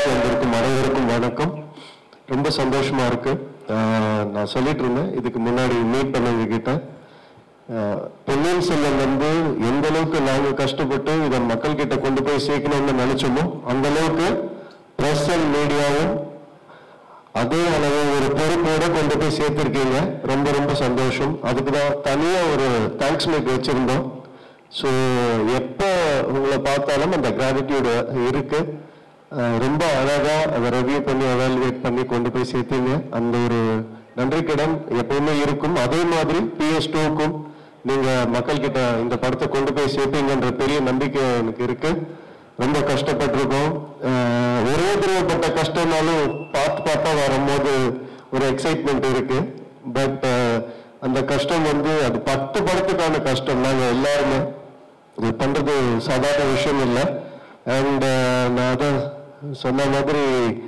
வந்திருக்கும் அனைவருக்கும் வணக்கம் ரொம்ப சந்தோஷமா இருக்கு ஆஹ் நான் சொல்லிட்டு இருந்தேன் இதுக்கு முன்னாடி மீட் பண்ணவங்க கிட்ட ஆஹ் பொன்னியின் செல்வன் வந்து எந்த அளவுக்கு நாங்க கஷ்டப்பட்டு இதை மக்கள் கிட்ட கொண்டு போய் சேர்க்கணும்னு நினைச்சோமோ அந்த அளவுக்கு பிரஸ் அண்ட் மீடியாவும் அதே அளவு ஒரு பொறுப்போட கொண்டு போய் சேர்த்திருக்கீங்க ரொம்ப ரொம்ப சந்தோஷம் அதுக்கு தான் தனியா ஒரு தேங்க்ஸ் மீட் வச்சிருந்தோம் ஸோ எப்போ உங்களை பார்த்தாலும் அந்த கிராவிட்டியோட இருக்கு அஹ் ரொம்ப அழகா அதை ரிவ்யூ பண்ணி எவாலுவேட் பண்ணி கொண்டு போய் சேர்த்தீங்க அந்த ஒரு நன்றி கடன் எப்பவுமே இருக்கும் அதே மாதிரி பிஎஸ் டூக்கும் நீங்க மக்கள் கிட்ட இந்த படத்தை கொண்டு போய் சேர்ப்பீங்கன்ற பெரிய நம்பிக்கை எனக்கு இருக்கு ரொம்ப கஷ்டப்பட்டிருக்கோம் அஹ் ஒரே தடவைப்பட்ட கஷ்டம்னாலும் பார்த்து பார்த்தா வரும்போது ஒரு எக்ஸைட்மெண்ட் இருக்கு பட் அந்த கஷ்டம் வந்து அது பத்து படத்துக்கான கஷ்டம் நாங்க எல்லாருமே இது பண்றது சாதாரண விஷயம் இல்லை அண்ட் நான் அதான் சொன்ன மாதிரி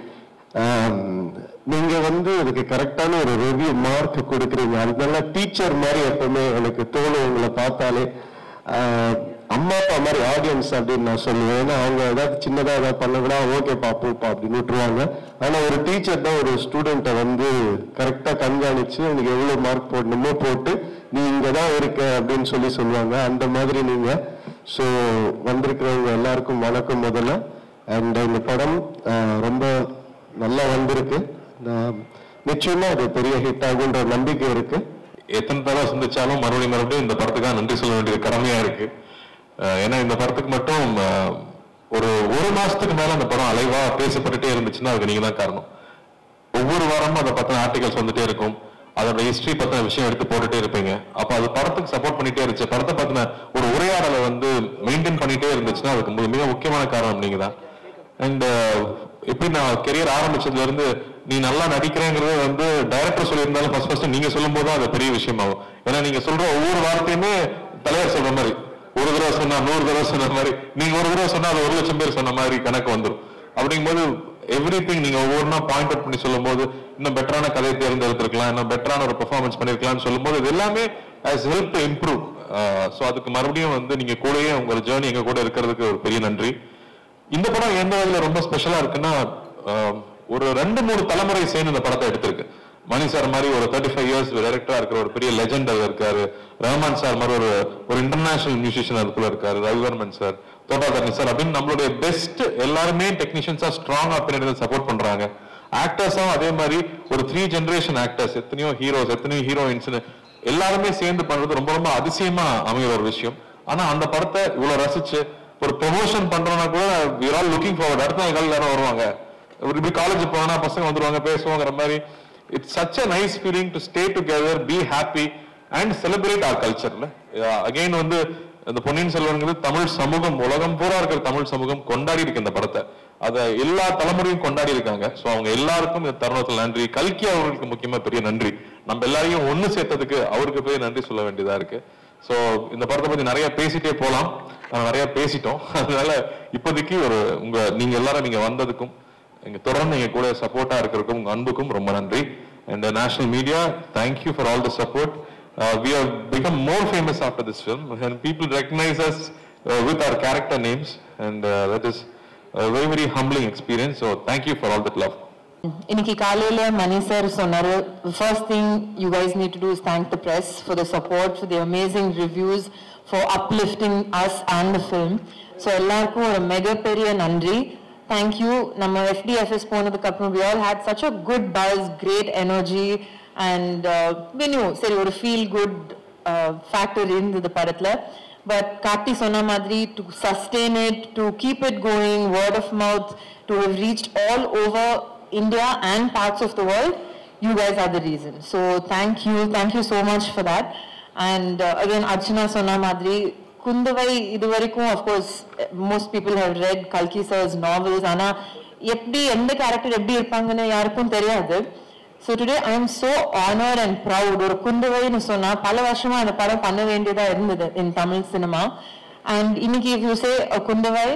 ஆம், நீங்க வந்து இதுக்கு கரெக்டான ஒரு ரிவ்யூ மார்க் கொடுக்குறீங்க அதனால டீச்சர் மாதிரி எப்பவுமே எனக்கு தோணும் உங்களை பார்த்தாலே ஆஹ், அம்மா அப்பா மாதிரி ஆடியன்ஸ் அப்படின்னு நான் சொல்லுவேன் ஏன்னா அவங்க ஏதாவது சின்னதா ஏதாவது பண்ணக்கூடா ஓகே பாப்போப்பா அப்படின்னு விட்டுருவாங்க ஆனா ஒரு டீச்சர் தான் ஒரு ஸ்டூடெண்ட்டை வந்து கரெக்டா கண்காணிச்சு உனக்கு எவ்வளவு மார்க் போடணுமோ போட்டு நீ இங்க தான் இருக்க அப்படின்னு சொல்லி சொல்லுவாங்க அந்த மாதிரி நீங்க ஸோ வந்திருக்கிறவங்க எல்லாருக்கும் வணக்கம் முதல்ல அண்ட் இந்த படம் ஆஹ், ரொம்ப நல்லா வந்திருக்கு நான் நிச்சயமா அது பெரிய ஹிட் ஆகுன்ற நம்பிக்கை இருக்கு எத்தனை தடவை சந்திச்சாலும் மறுபடியும் மறுபடியும் இந்த படத்துக்காக நன்றி சொல்ல வேண்டியது கடமையா இருக்கு அஹ் ஏன்னா இந்த படத்துக்கு மட்டும் அஹ், ஒரு ஒரு மாசத்துக்கு மேல அந்த படம் அலைவா பேசப்பட்டுட்டே இருந்துச்சுன்னா அதுக்கு நீங்க தான் காரணம் ஒவ்வொரு வாரமும் அதை பத்தின ஆர்டிகல்ஸ் வந்துட்டே இருக்கும் அதோட ஹிஸ்டரி பத்தின விஷயம் எடுத்து போட்டுட்டே இருப்பீங்க அப்ப அது படத்துக்கு சப்போர்ட் பண்ணிட்டே இருந்துச்சு படத்தை பத்தின ஒரு உரையாடலை வந்து மெயின்டைன் பண்ணிட்டே இருந்துச்சுன்னா அதுக்கு மு- மிக முக்கியமான காரணம் நீங்க தான் அண்ட் எப்படி நான் கெரியர் ஆரம்பிச்சதுல இருந்து நீ நல்லா நடிக்கிறேங்கிறத வந்து டைரக்டர் சொல்லியிருந்தாலும் ஃபர்ஸ்ட் ஃபர்ஸ்ட் நீங்க சொல்லும் போது அது பெரிய விஷயமாகும் ஏன்னா நீங்க சொல்ற ஒவ்வொரு வார்த்தையுமே தலைவர் சொல்ற மாதிரி ஒரு தடவை சொன்னா நூறு தடவை சொன்ன மாதிரி நீங்க ஒரு தடவை சொன்னா அது ஒரு லட்சம் பேர் சொன்ன மாதிரி கணக்கு வந்துடும் அப்படிங்கும்போது எவ்ரி திங் நீங்க ஒவ்வொன்றா பாயிண்ட் அவுட் பண்ணி சொல்லும்போது இன்னும் பெட்டரான கதையை தேர்ந்தெடுத்திருக்கலாம் இன்னும் பெட்டரான ஒரு பெர்ஃபார்மன்ஸ் பண்ணிருக்கலாம்னு சொல்லும்போது இது எல்லாமே has help to improve so அதுக்கு மறுபடியும் வந்து நீங்க கூடயே உங்க ஜேர்னி எங்க கூட இருக்கிறதுக்கு ஒரு பெரிய நன்றி இந்த படம் எந்த வகையில ரொம்ப ஸ்பெஷலா இருக்குன்னா ஆஹ், ஒரு ரெண்டு மூணு தலைமுறை சேர்ந்து இந்த படத்தை எடுத்திருக்கு மணி சார் மாதிரி ஒரு தேர்ட்டி ஃபைவ் இயர்ஸ் டைரக்டரா இருக்கிற ஒரு பெரிய லெஜெண்ட் அவர் இருக்காரு ரஹ்மான் சார் மாதிரி ஒரு ஒரு இன்டர்நேஷனல் மியூசிஷியன் அதுக்குள்ள இருக்காரு ரவிவர்மன் சார் தோட்டாதர்ணி சார் அப்படின்னு நம்மளுடைய பெஸ்ட் எல்லாருமே டெக்னீஷியன்ஸா ஸ்ட்ராங்கா பின்னாடி சப்போர்ட் பண்றாங்க ஆக்டர்ஸும் அதே மாதிரி ஒரு த்ரீ ஜெனரேஷன் ஆக்டர்ஸ் எத்தனையோ ஹீரோஸ் எத்தனையோ ஹீரோயின்ஸ் எல்லாருமே சேர்ந்து பண்றது ரொம்ப ரொம்ப அதிசயமா அமைகிற ஒரு விஷயம் ஆனா அந்த படத்தை இவ்வளவு ரசிச்சு ஒரு ப்ரொமோஷன் பண்றோம்னா கூட we are all looking forward அடுத்த நாள் எல்லாரும் வருவாங்க ஒரு இப்படி காலேஜ் போனா பசங்க வந்துருவாங்க பேசுவாங்கிற மாதிரி it's such a nice feeling to stay together be happy and celebrate our கல்ச்சர்ல அகைன் வந்து இந்த பொன்னியின் செல்வன்கிறது தமிழ் சமூகம் உலகம் பூரா இருக்கிற தமிழ் சமூகம் கொண்டாடி இருக்கு இந்த படத்தை அதை எல்லா தலைமுறையும் கொண்டாடி இருக்காங்க சோ அவங்க எல்லாருக்கும் இந்த தருணத்தில் நன்றி கல்கி அவர்களுக்கு முக்கியமா பெரிய நன்றி நம்ம எல்லாரையும் ஒண்ணு சேர்த்ததுக்கு அவருக்கு பெரிய நன்றி சொல்ல வேண்டியதா இருக்கு சோ இந்த படத்தை பத்தி நிறைய பேசிட்டே போலாம் நம்ம நிறைய பேசிட்டோம் அதனால இப்போதைக்கு ஒரு உங்க நீங்க எல்லாரும் நீங்க வந்ததுக்கும் இங்க தொடர்ந்து எங்க கூட சப்போர்ட்டா இருக்கிறதுக்கும் உங்க அன்புக்கும் ரொம்ப நன்றி and national media thank you for all the support we have become more famous after this film and people recognise us with our character names and that is very very humbling experience so thank you for all that love இன்னைக்கு காலையில Mani sir சொன்னாரு first thing you guys need to do is thank the press for the support for the amazing reviews for uplifting us and the film so எல்லாருக்கும் ஒரு மிகப்பெரிய நன்றி thank you நம்ம FDFS போனதுக்கு அப்புறம் we all had such a good buzz great energy and venue சரி ஒரு feel good factor இருந்தது படத்துல பட் கார்த்தி சொன்ன மாதிரி to sustain it to keep it going word of mouth to have reached all over India and parts of the world, you guys are the reason. So thank you, thank you so much for that. And uh, again, Archana Sona Madri, Kundavai, இது வரைக்கும் of course, most people have read Kalki sir's novels, ஆனா எப்படி எந்த character எப்படி இருப்பாங்கன்னு யாருக்கும் தெரியாது so today I am so honoured and proud ஒரு குந்தவைன்னு சொன்னா பல வருஷமா அந்த படம் பண்ண வேண்டியதா இருந்தது இன் தமிழ் சினிமா அண்ட் இன்னைக்கு if you say Kundavai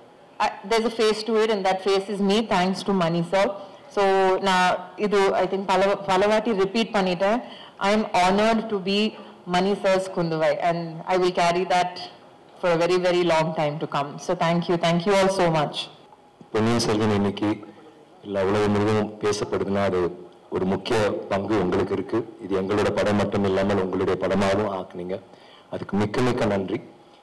I, there's a face to it and that face is me thanks to Mani sir. So நான் இது I think பல பல வாட்டி repeat பண்ணிட்டேன் I am honored to be Mani sir's Kunduvai and I will carry that for a very very long time to come. So thank you, thank you all so much. பொன்னியின் செல்வன் இன்னைக்கு எல்லா உலகம் முழுவதும் பேசப்படுதுன்னா அது ஒரு முக்கிய பங்கு உங்களுக்கு இருக்கு இது எங்களோட படம் மட்டும் இல்லாமல் உங்களுடைய படமாகவும் ஆக்குனீங்க அதுக்கு மிக்க மிக்க நன்றி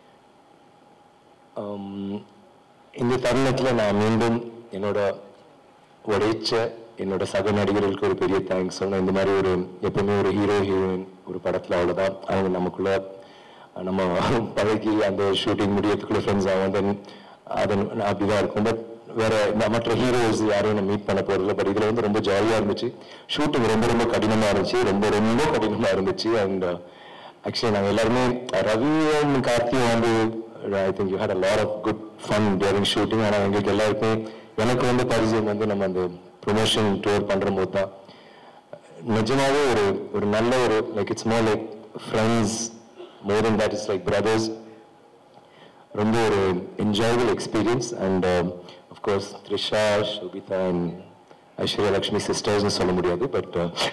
ஆம், இந்த தருணத்தில் நான் மீண்டும் என்னோட உழைச்ச என்னோட சக நடிகர்களுக்கு ஒரு பெரிய தேங்க்ஸ் சொன்னேன் இந்த மாதிரி ஒரு எப்பவுமே ஒரு ஹீரோ ஹீரோயின் ஒரு படத்தில் அவ்வளோதான் அவங்க நமக்குள்ள நம்ம பழகி அந்த ஷூட்டிங் முடியறதுக்குள்ள ஃப்ரெண்ட்ஸ் ஆகும் தென் அது அப்படிதான் இருக்கும் பட் வேற இந்த மற்ற ஹீரோஸ் யாரையும் நான் மீட் பண்ண போறதில்ல பட் இதுல வந்து ரொம்ப ஜாலியா இருந்துச்சு ஷூட்டிங் ரொம்ப ரொம்ப கடினமா இருந்துச்சு ரொம்ப ரொம்ப கடினமா இருந்துச்சு அண்ட் ஆக்சுவலி நாங்கள் எல்லாருமே ரவியும் கார்த்தியும் வந்து I think you had a lot of good fun during shooting ஆனால் எங்களுக்கு எல்லாருக்குமே எனக்கு வந்து பரிச்சயம் வந்து நம்ம அந்த ப்ரொமோஷன் டூர் பண்ணுற போது தான் நிஜமாவே ஒரு ஒரு நல்ல ஒரு like it's more like friends more than that is like brothers ரொம்ப ஒரு enjoyable experience and of course Trisha Sobhita and Aishwarya Lakshmi சிஸ்டர்ஸ்னு சொல்ல முடியாது பட்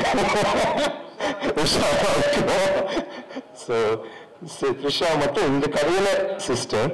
ஸோ த்ரிஷா மட்டும் இந்த கதையில சிஸ்டர்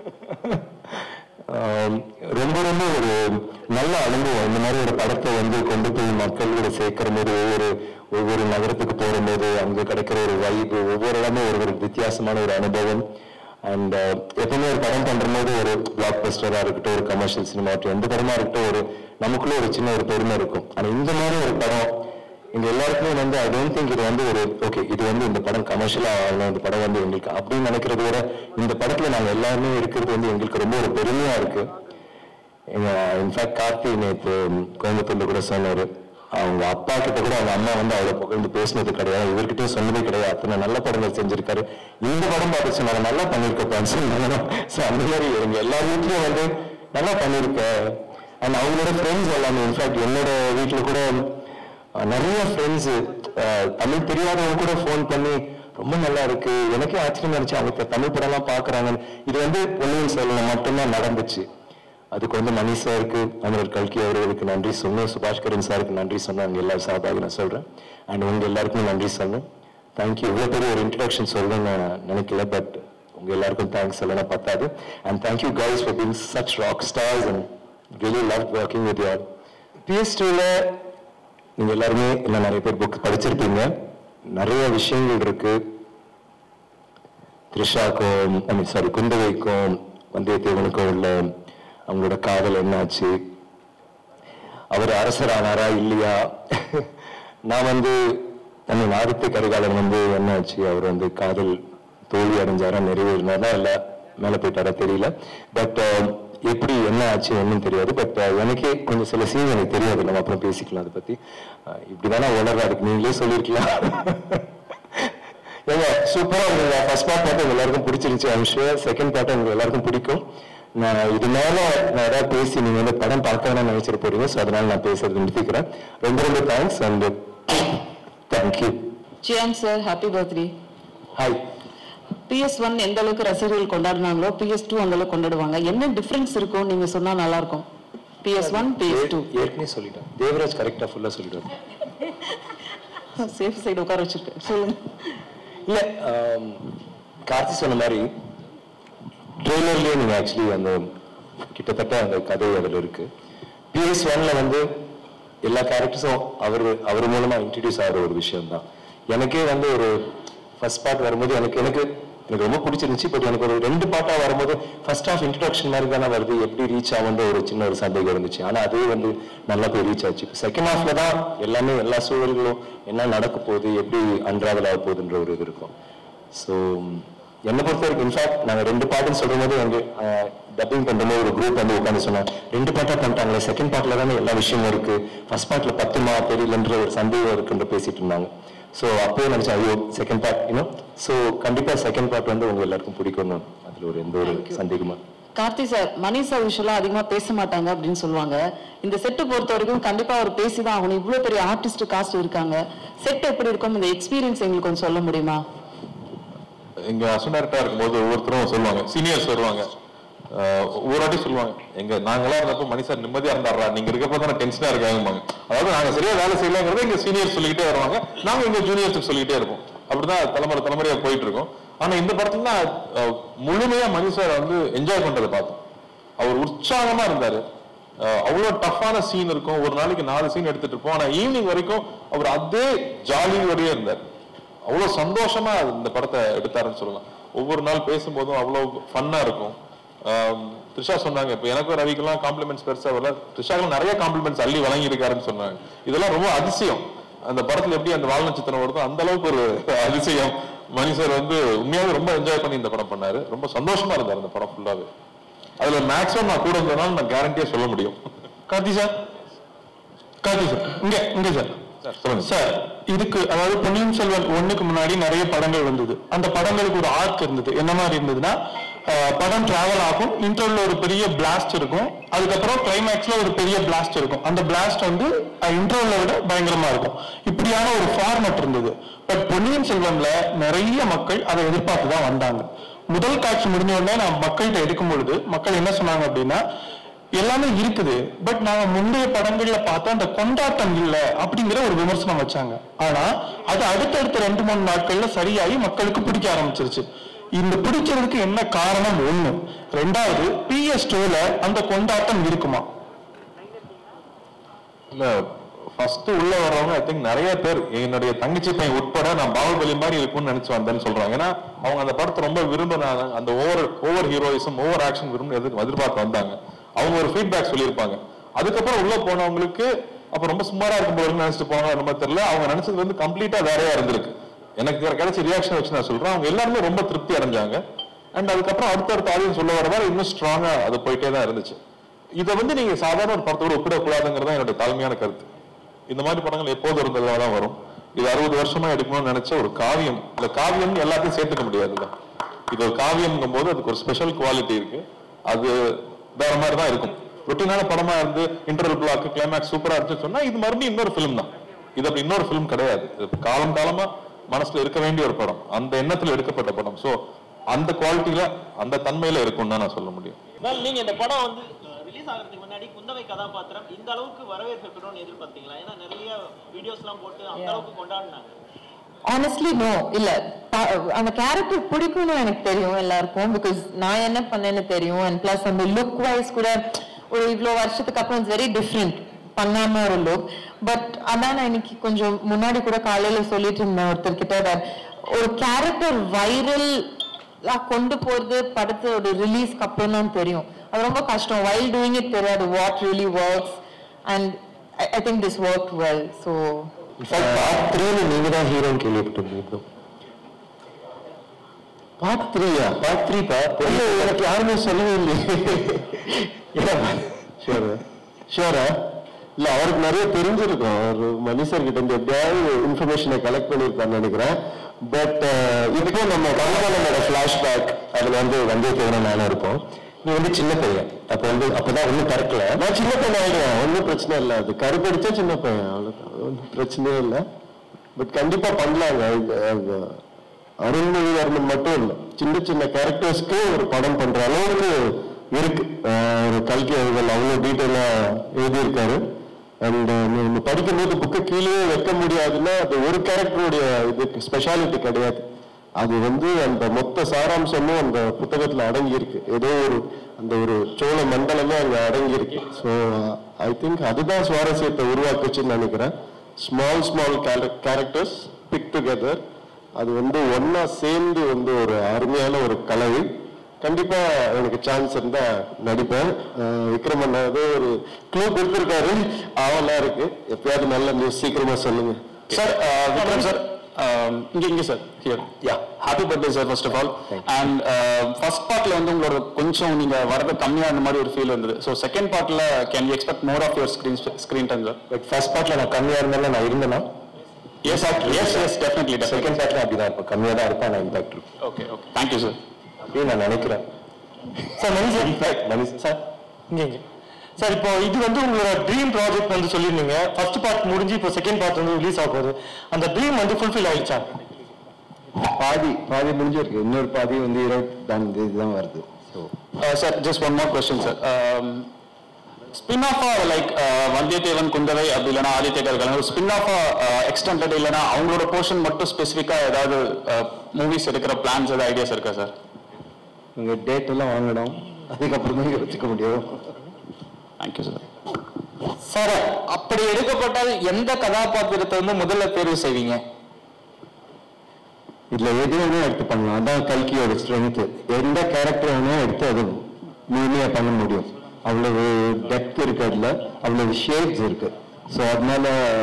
ரொம்ப ரொம்ப ஒரு நல்ல அனுபவம் இந்த மாதிரி ஒரு படத்தை வந்து கொண்டு போய் மக்களோட சேர்க்கிற போது ஒவ்வொரு ஒவ்வொரு நகரத்துக்கு போகும்போது அங்க கிடைக்கிற ஒரு வைப்பு ஒவ்வொரு இடமும் ஒரு ஒரு வித்தியாசமான ஒரு அனுபவம் அண்ட் எப்பவுமே ஒரு படம் பண்றபோது ஒரு பிளாக் பஸ்டரா இருக்கட்டும் ஒரு கமர்ஷியல் சினிமா எந்த படமா இருக்கட்டும் ஒரு நமக்குள்ள ஒரு சின்ன ஒரு பெருமை இருக்கும் ஆனா இந்த மாதிரி ஒரு படம் எங்க எல்லாருக்குமே வந்து ஐ டோன்ட் திங்க் இது வந்து ஒரு ஓகே இது வந்து இந்த படம் கமர்ஷியலா ஆகணும் இந்த படம் வந்து எங்களுக்கு அப்படின்னு நினைக்கிறத விட இந்த படத்துல நாங்க எல்லாருமே இருக்கிறது வந்து எங்களுக்கு ரொம்ப ஒரு பெருமையா இருக்கு இன்ஃபேக்ட் கார்த்தி நேத்து கோயம்புத்தூர்ல கூட சொன்னாரு அவங்க அப்பா கிட்ட கூட அவங்க அம்மா வந்து அவளை புகழ்ந்து பேசினது கிடையாது இவர்கிட்டயும் சொன்னதே கிடையாது அத்தனை நல்ல படங்கள் செஞ்சிருக்காரு இந்த படம் பார்த்து சொன்னாங்க நல்லா பண்ணிருக்கப்பான்னு சொன்னாங்க ஸோ அந்த மாதிரி எங்க எல்லா வீட்லயும் வந்து நல்லா பண்ணிருக்க அண்ட் அவங்களோட ஃப்ரெண்ட்ஸ் எல்லாமே இன்ஃபேக்ட் என்னோட வீட்டுல கூட அஹ், நிறைய ஃப்ரெண்ட்ஸ் தமிழ் தெரியாதவங்க கூட ஃபோன் பண்ணி ரொம்ப நல்லா இருக்கு எனக்கே ஆச்சரியமா இருந்துச்சு அவங்க த- தமிழ் படம்லாம் பாக்குறாங்க இது வந்து பொன்னியின் செல்வன் மட்டும்தான் நடந்துச்சு அதுக்கு வந்து மணி சாருக்கு அமரர் கல்கி அவர்களுக்கு நன்றி சொன்னேன் சுபாஷ்கரன் சாருக்கு நன்றி சொன்னேன் அவங்க எல்லாரும் சார்பாக நான் சொல்றேன் அண்ட் உங்க எல்லாருக்கும் நன்றி சொன்னேன் தேங்க்யூ இவ்வளோ பெரிய ஒரு இன்ட்ரடக்ஷன் சொல்றேன்னு நான் நினைக்கல பட் உங்க எல்லாருக்கும் தேங்க்ஸ் சொல்லனா பத்தாது and thank you guys for being such rock stars and really love working with your PS டூல நீங்க எல்லாருமே இல்லை நிறைய பேர் புக் படிச்சிருப்பீங்க நிறைய விஷயங்கள் இருக்கு த்ரிஷாக்கும் ஐ மீன் சாரி குந்தவைக்கும் வந்தியத்தேவனுக்கும் உள்ள அவங்களோட காதல் என்னாச்சு அவர் அரசரானாரா இல்லையா நான் வந்து ஐ மீன் ஆதித்த கரிகாலன் வந்து என்னாச்சு அவர் வந்து காதல் தோல்வி அடைஞ்சாரா நிறைவேறினாரா இல்ல மேல போயிட்டாரா தெரியல பட் எப்படி என்ன ஆச்சு ஒன்றும் தெரியாது பட் எனக்கே கொஞ்சம் சில சீன் எனக்கு தெரியாது நம்ம அப்புறம் பேசிக்கலாம் அதை பத்தி அஹ், இப்படிதானே உணர்றா அதுக்கு நீங்களே சொல்லியிருக்கலாம் ஏங்க சூப்பரா இருந்தது ஃபர்ஸ்ட் பார்ட் பார்த்து உங்க எல்லாருக்கும் பிடிச்சிருந்துச்சு ஐம் ஷுவர் செகண்ட் பார்ட் உங்களுக்கு எல்லாருக்கும் பிடிக்கும் நான் இது மேல நான் ஏதாவது பேசி நீங்க வந்து படம் பார்க்க வேணாம் நினைச்சிட்டு போறீங்க ஸோ அதனால நான் பேசுறது நிறுத்திக்கிறேன் ரொம்ப ரொம்ப தேங்க்ஸ் அண்ட் தேங்க்யூ ஜியான் sir happy birthday hi PS one எந்த அளவுக்கு ரசிகர்கள் கொண்டாடினாங்களோ பிஎஸ் டூ அந்த அளவுக்கு கொண்டாடுவாங்க என்ன டிஃபரன்ஸ் இருக்கும் நீங்க சொன்னா நல்லா இருக்கும் பிஎஸ் ஒன் பிஎஸ் டூ ஏற்கனவே சொல்லிட்டேன் தேவராஜ் கரெக்டா ஃபுல்லா சொல்லிடுவார் சேஃப் சைடு உட்கார வச்சிருக்கேன் சொல்லுங்க இல்ல ஆம், கார்த்தி சொன்ன மாதிரி ட்ரெய்லர்லயே நீங்க ஆக்சுவலி அந்த கிட்டத்தட்ட அந்த கதை அதுல இருக்கு பிஎஸ் ஒன்ல வந்து எல்லா கேரக்டர்ஸும் அவர் அவர் மூலமா இன்ட்ரடியூஸ் ஆகிற ஒரு விஷயம் தான் எனக்கே வந்து ஒரு ஃபர்ஸ்ட் பார்ட் வரும்போது எனக்கு எனக்கு எனக்கு ரொம்ப பிடிச்சிருந்துச்சு பட் எனக்கு ஒரு ரெண்டு பாட்டா வரும்போது ஃபர்ஸ்ட் ஆஃப் இன்ட்ரடக்ஷன் மாதிரி தானே வருது எப்படி ரீச் ஆகுன்ற ஒரு சின்ன ஒரு சந்தேகம் இருந்துச்சு ஆனா அதுவே வந்து நல்லா போய் ரீச் ஆச்சு செகண்ட் ஹாஃப்ல தான் எல்லாமே எல்லா சூழல்களும் என்ன நடக்க போகுது எப்படி அன்றாவல் ஆக போகுதுன்ற ஒரு இது இருக்கும் ஸோ என்னை பொறுத்த வரைக்கும் இன்ஃபேக்ட் நாங்கள் ரெண்டு பாட்டுன்னு சொல்லும் போது எங்க டப்பிங் பண்ணும்போது ஒரு குரூப் வந்து உட்காந்து சொன்னாங்க ரெண்டு பாட்டா பண்ணிட்டாங்களே செகண்ட் பார்ட்ல தானே எல்லா விஷயமும் இருக்கு ஃபர்ஸ்ட் பார்ட்ல பத்துமா தெரியலன்ற ஒரு சந்தேகம் இருக்குன்ற பேசிட்டு இருந்தாங்க ஸோ அப்போயே நினைச்சேன் ஐயோ செகண்ட் பார்ட் இன்னும் ஸோ கண்டிப்பா செகண்ட் பார்ட் வந்து உங்க எல்லாருக்கும் பிடிக்கும்னு அதுல ஒரு எந்த ஒரு சந்தேகமா கார்த்தி சார் மணி சார் விஷயம்லாம் அதிகமா பேச மாட்டாங்க அப்படின்னு சொல்லுவாங்க இந்த செட்டு பொறுத்த வரைக்கும் கண்டிப்பா அவர் பேசிதான் ஆகணும் இவ்வளவு பெரிய ஆர்டிஸ்ட் காஸ்ட் இருக்காங்க செட் எப்படி இருக்கும் இந்த எக்ஸ்பீரியன்ஸ் எங்களுக்கு கொஞ்சம் சொல்ல முடியுமா இங்க அசண்டாக்டா இருக்கும்போது ஒவ்வொருத்தரும் சொல்லுவாங்க சீனியர்ஸ் வருவாங்க ஆஹ் ஒவ்வொரு வாட்டி சொல்லுவாங்க எங்க நாங்களாம் இருந்தப்போ மணி சார் நிம்மதியா இருந்தாரா நீங்க இருக்கப்போ தானே டென்ஷனா இருக்காங்கம்பாங்க அதாவது நாங்க சரியா வேலை செய்யலங்கிறத எங்க சீனியர்ஸ் சொல்லிக்கிட்டே வருவாங்க நாங்க எங்க ஜூனியர்ஸுக்கு சொல்லிக்கிட்டே இருப்போம் அப்படிதான் தலைமுறை தலைமுறையா போயிட்டு இருக்கோம் ஆனா இந்த படத்துல தான் ஆஹ் முழுமையா மணி சார் வந்து என்ஜாய் பண்றதை பார்த்தோம் அவர் உற்சாகமா இருந்தாரு அஹ் அவ்வளவு டஃப்பான சீன் இருக்கும் ஒரு நாளைக்கு நாலு சீன் எடுத்துட்டு இருப்போம் ஆனா ஈவினிங் வரைக்கும் அவர் அதே ஜாலியோடயே இருந்தார் அவ்வளவு சந்தோஷமா இந்த படத்தை எடுத்தாருன்னு சொல்லலாம் ஒவ்வொரு நாள் பேசும்போதும் அவ்வளவு ஃபன்னா இருக்கும் ஆம், த்ரிஷா சொன்னாங்க இப்போ எனக்கும் ரவிக்கெல்லாம் காம்ப்ளிமெண்ட்ஸ் பெருசா வரல த்ரிஷாக்கு நிறைய காம்ப்ளிமெண்ட்ஸ் அள்ளி வழங்கி இருக்காருன்னு சொன்னாங்க இதெல்லாம் ரொம்ப அதிசயம் அந்த படத்துல எப்படி அந்த வால் நட்சத்திரம் வருதோ அந்த அளவுக்கு ஒரு அதிசயம் மணி சார் வந்து உண்மையாவே ரொம்ப என்ஜாய் பண்ணி இந்த படம் பண்ணாரு ரொம்ப சந்தோஷமா இருந்தார் அந்த படம் ஃபுல்லாவே அதுல மேக்ஸிமம் நான் கூட இருந்ததுனால நான் கேரண்டியா சொல்ல முடியும் கார்த்தி சார் கார்த்தி சார் இங்க இங்க சார் சொல்லுங்க சார் இதுக்கு அதாவது பொன்னியின் செல்வன் ஒண்ணுக்கு முன்னாடி நிறைய படங்கள் வந்தது அந்த படங்களுக்கு ஒரு ஆர்க் இருந்தது என்ன மாதிரி இருந்ததுன்னா அஹ், படம் டிராவல் ஆகும் இன்டர்வல்ல ஒரு பெரிய பிளாஸ்ட் இருக்கும் அதுக்கப்புறம் கிளைமேக்ஸ்ல ஒரு பெரிய பிளாஸ்ட் இருக்கும் அந்த பிளாஸ்ட் வந்து இன்டர்வல்ல விட பயங்கரமா இருக்கும் இப்படியான ஒரு ஃபார்மட் இருந்தது பட் பொன்னியின் செல்வன்ல நிறைய மக்கள் அதை எதிர்பார்த்து தான் வந்தாங்க முதல் காட்சி முடிஞ்ச உடனே நான் மக்கள்கிட்ட எடுக்கும் பொழுது மக்கள் என்ன சொன்னாங்க அப்படின்னா எல்லாமே இருக்குது பட் நாங்க முந்தைய படங்கள்ல பார்த்த அந்த கொண்டாட்டம் இல்ல அப்படிங்கிற ஒரு விமர்சனம் வச்சாங்க ஆனா அது அடுத்தடுத்த ரெண்டு மூணு நாட்கள்ல சரியாகி மக்களுக்கு பிடிக்க ஆரம்பிச்சிருச்சு இந்த பிடிக்கிறதுக்கு என்ன காரணம் ஒண்ணு ரெண்டாவது பிஎஸ் டூல அந்த கொண்டாட்டம் இருக்குமா இல்ல ஃபர்ஸ்ட் உள்ள வர்றவங்க ஐ திங்க் நிறைய பேர் என்னுடைய தங்கச்சி பையன் உட்பட நான் பாகுபலி மாதிரி இருக்கும்னு நினைச்சு வந்தேன்னு சொல்றாங்க ஏன்னா அவங்க அந்த படத்தை ரொம்ப விரும்பினாங்க அந்த over over heroism over action விரும்பி எதிர்த்து எதிர்பார்த்து வந்தாங்க அவங்க ஒரு ஃபீட்பேக் சொல்லியிருப்பாங்க அதுக்கப்புறம் உள்ள போனவங்களுக்கு அப்ப ரொம்ப சுமாரா இருக்கும் போது நினைச்சிட்டு போனாங்க ரொம்ப தெரியல அவங்க நினைச்சது வந்து கம்ப்ளீட்டா வேறையா இருந்திருக்கு எனக்கு கிடைச்ச ரியாக்ஷன் வச்சு நான் சொல்றேன் அவங்க எல்லாருமே ரொம்ப திருப்தி அடைஞ்சாங்க அண்ட் அதுக்கப்புறம் அடுத்தடுத்த ஆடியன்ஸ் உள்ள வரவரை இன்னும் ஸ்ட்ராங்கா அது போயிட்டே தான் இருந்துச்சு இதை வந்து நீங்க சாதாரண ஒரு படத்தோட ஒப்பிடக்கூடாதுங்கிறது தான் என்னுடைய தாழ்மையான கருத்து இந்த மாதிரி படங்கள் எப்போது இருந்ததாக தான் வரும் இது அறுபது வருஷமா எடுக்கணும்னு நினைச்ச ஒரு காவியம் இல்ல காவியம் எல்லாத்தையும் சேர்த்துக்க முடியாதுல்ல இது ஒரு காவியம்ங்கும் போது அதுக்கு ஒரு ஸ்பெஷல் குவாலிட்டி இருக்கு அது வேற மாதிரி தான் இருக்கும் ரொட்டீனான படமா இருந்து இன்டர்வல் பிளாக் கிளைமேக்ஸ் சூப்பரா இருந்துச்சு சொன்னா இது மறுபடியும் இன்னொரு ஃபிலிம் தான் இது அப்படி இன்னொரு ஃபிலிம் கிடையாது இது காலம் காலமா மனசுல இருக்க வேண்டிய ஒரு படம் அந்த எண்ணத்துல எடுக்கப்பட்ட படம் சோ அந்த குவாலிட்டியில அந்த தன்மையில இருக்கும்னு தான் நான் சொல்ல முடியும் மேம் நீங்க இந்த படம் வந்து ரிலீஸ் ஆகிறதுக்கு முன்னாடி குந்தவை கதாபாத்திரம் இந்த அளவுக்கு வரவேற்பு பெறும்னு எதிர்பார்த்தீங்களா ஏன்னா நிறைய வீடியோஸ்லாம் போட்டு அந்த அளவுக்கு கொண்டாடினாங்க ஆனஸ்ட்லி நோ இல்ல ப- அந்த கேரக்டர் பிடிக்கும்னு எனக்கு தெரியும் எல்லாருக்கும் பிகாஸ் நான் என்ன பண்ணேன்னு தெரியும் அண்ட் பிளஸ் அந்த லுக் வைஸ் கூட ஒரு இவ்வளோ வருஷத்துக்கு அப்புறம் இட்ஸ் வெரி டிஃப்ரெண்ட் பண்ணாம ஒரு லுக் பட் அதான் நான் இன்னைக்கு கொஞ்சம் முன்னாடி கூட காலையில சொல்லிட்டு இருந்தேன் ஒருத்தர்கிட்ட that ஒரு கேரக்டர் வைரல் கொண்டு போறது படத்தோட ரிலீஸ்க்கு அப்புறம் தான் தெரியும் அது ரொம்ப கஷ்டம் வைல் டூயிங் இட் தெரியாது what really works and I think this work well so in fact part த்ரீல நீங்க தான் ஹீரோன்னு கேள்விப்பட்டிருந்தோம் பார்ட் த்ரீயா பார்ட் த்ரீ பா இல்ல எனக்கு யாருமே சொல்லவே இல்லையே ஷியோரா ஷியோரா இல்ல அவருக்கு நிறைய தெரிஞ்சிருக்கும் அவர் மனுஷர் கிட்ட இருந்து எப்படியாவது இன்ஃபர்மேஷனை கலெக்ட் பண்ணியிருப்பான்னு நினைக்கிறேன் பட் இப்போ நம்ம கமலோட ஃபிளாஷ்பேக் அதுல வந்து வந்தியத்தேவனும் நானும் இருப்போம் நீ வந்து சின்ன பையன் அப்ப வந்து அப்பதான் ஒண்ணும் திறக்கல நான் சின்ன பையன் ஆயிடுவேன் ஒன்றும் பிரச்சனை இல்லை அது கருப்படிச்சா சின்ன பையன் அவ்வளோதான் ஒன்றும் பிரச்சனையே இல்லை பட் கண்டிப்பா பண்ணலாங்க இது, அது, அருண்மொழிவர்மன் மட்டும் இல்லை சின்ன சின்ன கேரக்டர்ஸ்க்கு ஒரு படம் பண்ற அளவுக்கு இருக்கு அஹ் ஒரு கல்கி அவர்கள் அவ்வளோ டீட்டெயிலா எழுதியிருக்காரு அண்ட் நம்ம படிக்கும்போது புக்கை கீழே வைக்க முடியாதுன்னா அது ஒரு கேரக்டருடைய இது ஸ்பெஷாலிட்டி கிடையாது அது வந்து அந்த மொத்த சாராம்சமும் அந்த புத்தகத்துல அடங்கி இருக்கு ஏதோ ஒரு அந்த ஒரு சோழ மண்டலமே அங்க அடங்கி இருக்கு ஸோ ஐ திங்க் அதுதான் சுவாரஸ்யத்தை உருவாக்குச்சுன்னு நினைக்கிறேன் small small characters big together அது வந்து ஒண்ணா சேர்ந்து வந்து ஒரு அருமையான ஒரு கலவை கண்டிப்பா எனக்கு சான்ஸ் இருந்தா நடிப்பேன் அஹ் விக்ரமன் ஏதோ ஒரு க்ளூ கொடுத்துருக்காரு ஆவலா இருக்கு எப்பயாவது நல்ல நியூஸ் சீக்கிரமா சொல்லுங்க சார் விக்ரம் சார் இங்க இங்க sir here ya happy birthday sir first of all and first பார்ட்ல வந்து உங்களோட கொஞ்சம் நீங்க வரது கம்மியா இருந்த மாதிரி ஒரு ஃபீல் இருந்தது ஸோ செகண்ட் பார்ட்ல can you expect more of your screen screen time sir but first பார்ட்ல நான் கம்மியா இருந்தாலும் நான் இருந்தேனா yes yes yes definitely definitely second பார்ட்ல அப்படிதான் இருப்பேன் கம்மியா தான் இருப்பேன் நான் இம்பாக்ட் இருக்கும் ஓகே ஓகே தேங்க்யூ சார் அப்படின்னு நான் நினைக்கிறேன் sir Mani sir in fact Manush sir இங்க இங்க சார் இப்போ இது வந்து உங்களோட ட்ரீம் ப்ராஜெக்ட் வந்து சொல்லியிருந்தீங்க ஃபர்ஸ்ட் பார்ட் முடிஞ்சு இப்போ செகண்ட் பார்ட் வந்து ரிலீஸ் ஆக போகுது அந்த ட்ரீம் வந்து ஃபுல்ஃபில் ஆயிடுச்சா பாதி பாதி முடிஞ்சிருக்கு இன்னொரு பாதி வந்து இருபத்தி இதுதான் வருது so sir just one more question sir spin ஆஃபா லைக் வந்தியத்தேவன் குந்தவை அப்படி இல்லைனா ஆதித்ய கல்கலன் ஸ்பின் ஆஃபா எக்ஸ்டெண்டட் இல்லைனா அவங்களோட போர்ஷன் மட்டும் ஸ்பெசிஃபிக்காக ஏதாவது மூவிஸ் எடுக்கிற பிளான்ஸ் ஏதாவது ஐடியாஸ் இருக்கா சார் உங்க டேட் எல்லாம் வாங்கணும் அதுக்கப்புறம் தான் யோசிக்க முடியும் தேங்க்யூ சார் சார் அப்படி எடுக்கப்பட்டால் எந்த கதாபாத்திரத்தை வந்து முதல்ல தேர்வு செய்வீங்க இதுல எது வேணா எடுத்து பண்ணலாம் அதான் கல்கியோட ஸ்ட்ரென்த் எந்த கேரக்டர் வேணா எடுத்து அது முழுமையா பண்ண முடியும் அவ்வளவு டெப்த் இருக்கு அதுல அவ்வளவு ஷேட்ஸ் இருக்கு ஸோ அதனால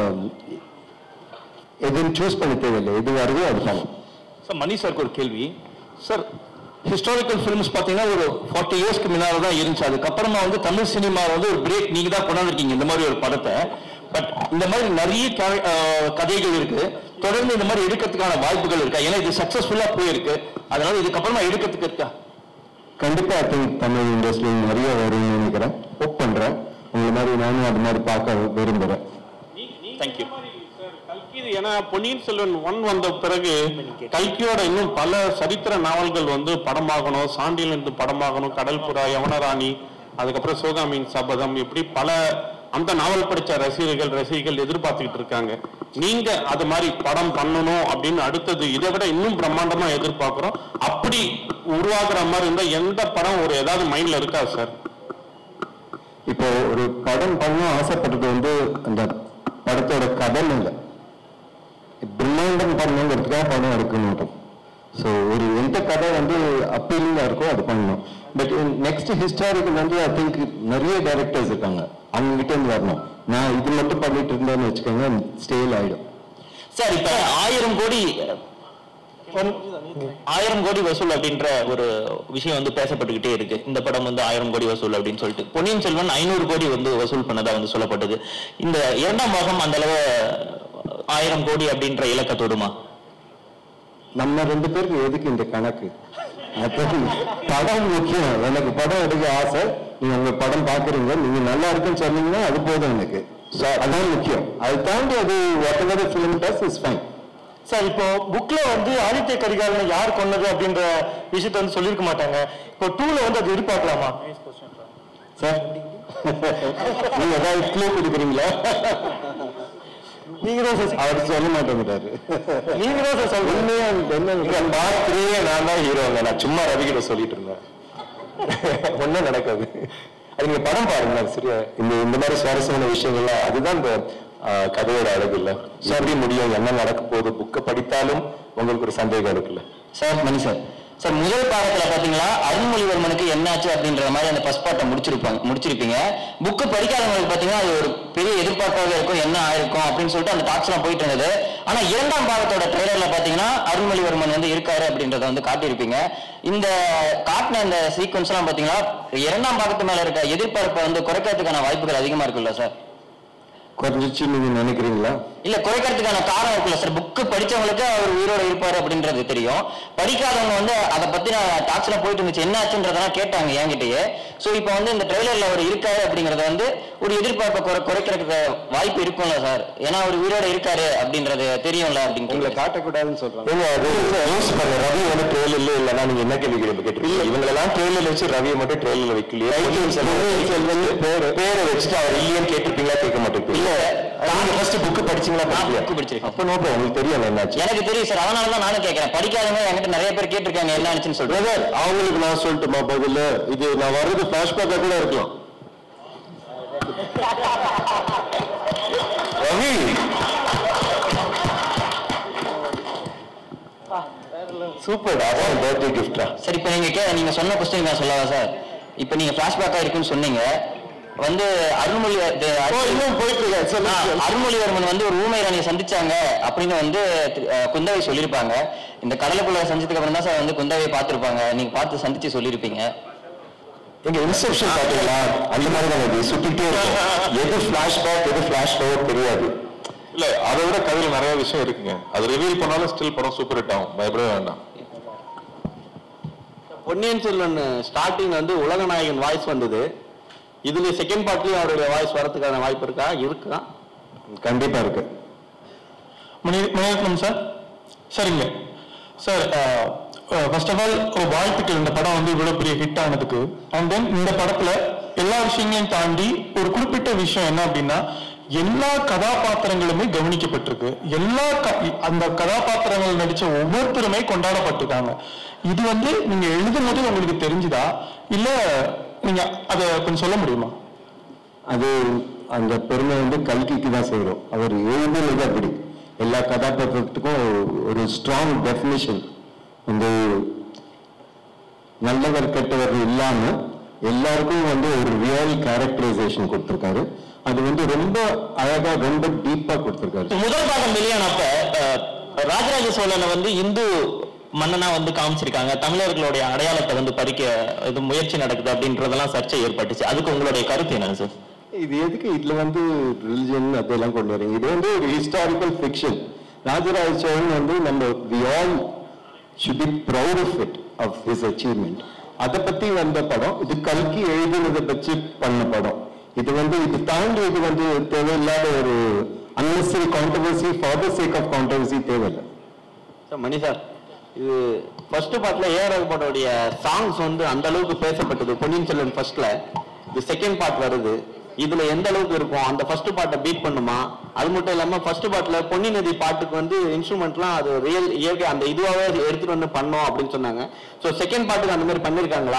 எதுவும் சூஸ் பண்ண தேவையில்லை எது வருதோ அது பண்ணலாம் சார் மணி சாருக்கு ஒரு கேள்வி சார் ஹிஸ்டாரிக்கல் ஃபிலிம்ஸ் பார்த்தீங்கன்னா ஒரு ஃபார்ட்டி இயர்ஸ்க்கு முன்னால தான் இருந்துச்சு அதுக்கப்புறமா வந்து தமிழ் சினிமா வந்து ஒரு பிரேக் நீங்க தான் கொண்டாந்துருக்கீங்க இந்த மாதிரி ஒரு படத்தை பட் இந்த மாதிரி நிறைய கா- அஹ் கதைகள் இருக்கு தொடர்ந்து இந்த மாதிரி எடுக்கிறதுக்கான வாய்ப்புகள் இருக்கா ஏன்னா இது சக்சஸ்ஃபுல்லா போயிருக்கு அதனால இதுக்கப்புறமா எடுக்கிறதுக்கு இருக்கா கண்டிப்பா ஐ திங்க் தமிழ் இண்டஸ்ட்ரியில் நிறைய வரும்னு நினைக்கிறேன் ஹோப் பண்றேன் உங்களை மாதிரி நானும் அது மாதிரி பார்க்க விரும்புறேன் தேங்க்யூ கல்கி ஏன்னா பொன்னியின் செல்வன் ஒன் வந்த பிறகு கல்கியோட இன்னும் பல சரித்திர நாவல்கள் வந்து படமாகணும் சாண்டியில் இருந்து படமாகணும் கடல் புறா யவனராணி அதுக்கப்புறம் சிவகாமியின் சபதம் இப்படி பல அந்த நாவல் படிச்ச ரசிகர்கள் ரசிகைகள் எதிர்பார்த்துக்கிட்டு இருக்காங்க நீங்க அது மாதிரி படம் பண்ணணும் அப்படின்னு அடுத்தது இதை விட இன்னும் பிரம்மாண்டமா எதிர்பார்க்கிறோம் அப்படி உருவாக்குற மாதிரி இருந்தா எந்த படம் ஒரு ஏதாவது மைண்ட்ல இருக்கா சார் இப்போ ஒரு படம் பண்ண ஆசைப்பட்டது வந்து அந்த படத்தோட கதை இல்லை பிரம்மாண்டம் பண்ணணுங்கிறதுக்காக படம் எடுக்கணும் ஸோ ஒரு எந்த கதை வந்து அப்பீலிங்காக இருக்கோ அது பண்ணணும் பட் நெக்ஸ்ட் ஹிஸ்டாரிக்கல் வந்து ஐ திங்க் நிறைய டைரக்டர்ஸ் இருக்காங்க அவங்க கிட்ட இருந்து வரணும் நான் இது மட்டும் பண்ணிட்டு இருந்தேன்னு வச்சுக்கோங்க ஸ்டேல் ஆயிடும் சார் இப்ப ஆயிரம் கோடி ஆயிரம் கோடி வசூல் அப்படின்ற ஒரு விஷயம் வந்து பேசப்பட்டுக்கிட்டே இருக்கு இந்த படம் வந்து ஆயிரம் கோடி வசூல் அப்படின்னு சொல்லிட்டு பொன்னியின் செல்வன் ஐநூறு கோடி வந்து வசூல் பண்ணதா வந்து சொல்லப்பட்டது இந்த இரண்டாம் பாகம் அந்த அளவு ஆயிரம் கோடி அப்படின்ற இலக்கை தொடுமா நம்ம ரெண்டு பேருக்கு எதுக்கு இந்த கணக்கு அப்புறம் படம் முக்கியம் எனக்கு படம் எடுக்க ஆசை நீங்க உங்க படம் பாக்குறீங்க நீங்க நல்லா இருக்குன்னு சொன்னீங்கன்னா அது போதும் எனக்கு அதான் முக்கியம் அது தாண்டி அது whatever film does is fine sir இப்போ புக்ல வந்து ஆதித்ய கரிகாலனை யார் கொன்னது அப்படின்ற விஷயத்த வந்து சொல்லியிருக்க மாட்டாங்க இப்போ டூல வந்து அது எதிர்பார்க்கலாமா சார் நீங்க ஏதாவது க்ளூ கொடுக்குறீங்களா நீங்க தான் சார் அவர் சொல்ல மாட்டேங்கிறாரு நீங்க தான் சார் சொல்றீங்க உண்மையா என்ன பார்ட் த்ரீயே நான் தான் ஹீரோங்க நான் சும்மா ரவிகிட்ட சொல்லிட்டு இருந்தேன் ஒன்றும் நடக்காது அது நீங்க படம் பாருங்க சரியா இந்த இந்த மாதிரி சுவாரஸ்யமான விஷயங்கள்லாம் அதுதான் இந்த ஆஹ், கதையோட அழகு இல்ல So, எப்படி முடியும் என்ன நடக்க போகுது புக்கை படித்தாலும் உங்களுக்கு ஒரு சந்தேகம் இருக்குல்ல சார் மணி சார் சார் முதல் பாகத்துல பாத்தீங்களா அருண்மொழிவர்மனுக்கு என்னாச்சு அப்படின்ற மாதிரி அந்த ஃபர்ஸ்ட் பார்ட்டை முடிச்சிருப்பாங்க முடிச்சிருப்பீங்க புக்கு படிக்காதவங்களுக்கு பாத்தீங்கன்னா அது ஒரு பெரிய எதிர்பார்ப்பாக இருக்கும் என்ன ஆயிருக்கும் அப்படின்னு சொல்லிட்டு அந்த டாக்ஸ் எல்லாம் போயிட்டு இருந்தது ஆனா இரண்டாம் பாகத்தோட ட்ரெய்லர்ல பாத்தீங்கன்னா அருண்மொழிவர்மன் வந்து இருக்காரு அப்படின்றத வந்து காட்டியிருப்பீங்க இந்த காட்டின இந்த சீக்வன்ஸ் எல்லாம் பாத்தீங்கன்னா இரண்டாம் பாகத்து மேல இருக்க எதிர்பார்ப்பை வந்து குறைக்கிறதுக்கான வாய்ப்புகள் அதிகமா இருக்குல்ல சார் குறைஞ்சிச்சு நீங்க நினைக்கிறீங்களா இல்ல குறைக்கிறதுக்கான காரணம் இருக்குல்ல சார் புக்கு படிச்சவங்களுக்கு அவர் உயிரோட இருப்பாரு அப்படின்றது தெரியும் படிக்காதவங்க வந்து அதை பத்தின டாக்ஸ் எல்லாம் போயிட்டு இருந்துச்சு என்ன ஆச்சுன்றதெல்லாம் கேட்டாங்க என்கிட்டயே சோ இப்போ வந்து இந்த ட்ரெய்லர்ல அவர் இருக்காரு அப்படிங்கறத வந்து ஒரு எதிர்பார்ப்பை குறை குறைக்கிறதுக்கு வாய்ப்பு இருக்கும்ல சார் ஏன்னா அவர் உயிரோட இருக்காரு அப்படின்றது தெரியும்ல அப்படின்னு உங்களை காட்டக்கூடாதுன்னு சொல்றாங்க ஏங்க அது யோசிச்சு பாருங்க ரவி வந்து ட்ரெயிலர்ல இல்லைன்னா நீங்க என்ன கேள்வி கேட்டு கேட்டிருக்கீங்க இவங்களெல்லாம் ட்ரெயிலர்ல வச்சு ரவியை மட்டும் ட்ரெயிலர்ல வைக்கலையே பொன்னியின் செல்வன் பேரு பேரை வச்சுட்டு அவர் இல்லையன்னு கேட்டிருப்பீங்களா கேட்க மாட்டேங்க இல்ல நீங்க ஃபர்ஸ்ட் புக் படிச்சீங்களா படிக்கலையா? புக்கு படிச்சிருக்கேன் அப்ப நோக்கம் உங்களுக்கு தெரியும் என்னாச்சு எனக்கு தெரியும் சார் அதனால தான் நானும் கேட்கறேன் படிக்காதவங்க என்கிட்ட நிறைய பேர் கேட்டிருக்காங்க என்ன ஆச்சுன்னு சொல்லிட்டு பிரதர் அவங்களுக்கு நான் சொல்லட்டுமா பதில் இது நான் வர்றது ஃபிளாஷ்பேக்கா கூட இருக்கலாம் ரவி சூப்பர் அதான் பர்த்டே கிஃப்டா சரி இப்போ நீங்க கே நீங்க சொன்ன கொஸ்டின் நான் சொல்லவா சார் இப்போ நீங்க ஃபிளாஷ்பேக்கா இருக்குன்னு சொன்னீங்க வந்து அருள்மொழி இது அருள்- இன்னும் போயிட்டு இருக்கேன் சொல்லுங்க. ஆ, அருள்மொழிவர்மன் வந்து ஒரு ஊமை ராணியை சந்திச்சாங்க அப்படின்னு வந்து அஹ், குந்தவை சொல்லியிருப்பாங்க இந்த கடலுக்குள்ள சந்திச்சதுக்கு அப்புறம் தான் சார் வந்து குந்தவையை பார்த்திருப்பாங்க நீங்க பார்த்து சந்திச்சு சொல்லியிருப்பீங்க எங்க இன்செப்ஷன் பாத்தீங்களா அந்த மாதிரி தான் இது சுத்திட்டே இருக்கும் எது பிளாஷ்பேக் எது ஃபிளாஷ் தெரியாது இல்ல அதை விட கதையில நிறைய விஷயம் இருக்குங்க அது ரிவீல் பண்ணாலும் ஸ்டில் படம் சூப்பர் ஹிட் ஆகும் பயப்படவே வேண்டாம் பொன்னியின் செல்வன் ஸ்டார்டிங் வந்து உலகநாயகன் வாய்ஸ் வந்தது இதுல செகண்ட் பார்ட்லயும் அவருடைய வாய்ஸ் வரதுக்கான வாய்ப்பு இருக்கா இருக்கா கண்டிப்பா இருக்கு மணி மணிரத்னம் சார் சரிங்க சார் ஃபர்ஸ்ட் ஆஃப் ஆல் ஒரு வாழ்த்துக்கள் இந்த படம் வந்து இவ்வளவு பெரிய ஹிட் ஆனதுக்கு அண்ட் தென் இந்த படத்துல எல்லா விஷயங்களையும் தாண்டி ஒரு குறிப்பிட்ட விஷயம் என்ன அப்படின்னா எல்லா கதாபாத்திரங்களுமே கவனிக்கப்பட்டிருக்கு எல்லா க- அந்த கதாபாத்திரங்கள் நடிச்ச ஒவ்வொருத்தருமே கொண்டாடப்பட்டிருக்காங்க இது வந்து நீங்க எழுதும் போது உங்களுக்கு தெரிஞ்சுதா இல்ல நீங்க அதை கொஞ்சம் சொல்ல முடியுமா அது அந்த பெருமை வந்து கல்கிக்கு தான் செய்கிறோம் அவர் எழுதுனது அப்படி எல்லா கதாபாத்திரத்துக்கும் ஒரு ஸ்ட்ராங் டெஃபினிஷன் வந்து நல்லவர் கெட்டவர் இல்லாம எல்லாருக்கும் வந்து ஒரு ரியல் கேரக்டரைசேஷன் கொடுத்துருக்காரு அது வந்து ரொம்ப அழகா ரொம்ப டீப்பா கொடுத்துருக்காரு முதல் பாகம் வெளியானப்ப அஹ், ராஜராஜ சோழனை வந்து இந்து மன்னனா வந்து காமிச்சிருக்காங்க தமிழர்களுடைய அடையாளத்தை வந்து பறிக்க இது முயற்சி நடக்குது அப்படின்றதெல்லாம் சர்ச்சை ஏற்பட்டுச்சு அதுக்கு உங்களுடைய கருத்து என்னங்க சார் இது எதுக்கு இதுல வந்து ரிலிஜன் அதெல்லாம் கொண்டு வரீங்க இது வந்து ஒரு ஹிஸ்டாரிக்கல் ஃபிக்ஷன் ராஜராஜ சோழன் வந்து நம்ம we all should be proud of it of his achievement அதை பத்தி வந்த படம் இது கல்கி எழுதினதை பற்றி பண்ண படம் இது வந்து இது தாண்டி இது வந்து தேவையில்லாத ஒரு unnecessary controversy for the sake of controversy தேவையில்லை சார் மணி சார் இது ஃபர்ஸ்ட் பார்ட்ல ஏஆர் ரகுமானோடைய சாங்ஸ் வந்து அந்த அளவுக்கு பேசப்பட்டது பொன்னியின் செல்வன் ஃபர்ஸ்ட்ல இது செகண்ட் பார்ட் வருது இதுல எந்த அளவுக்கு இருக்கும் அந்த ஃபர்ஸ்ட் பார்ட்டை பீட் பண்ணுமா அது மட்டும் இல்லாம ஃபர்ஸ்ட் பார்ட்ல பொன்னி நதி பாட்டுக்கு வந்து இன்ஸ்ட்ருமெண்ட்லாம் அது ரியல் இயற்கை அந்த இதுவாகவே எடுத்துட்டு வந்து பண்ணோம் அப்படின்னு சொன்னாங்க ஸோ செகண்ட் பார்ட்டுக்கு அந்த மாதிரி பண்ணிருக்காங்களா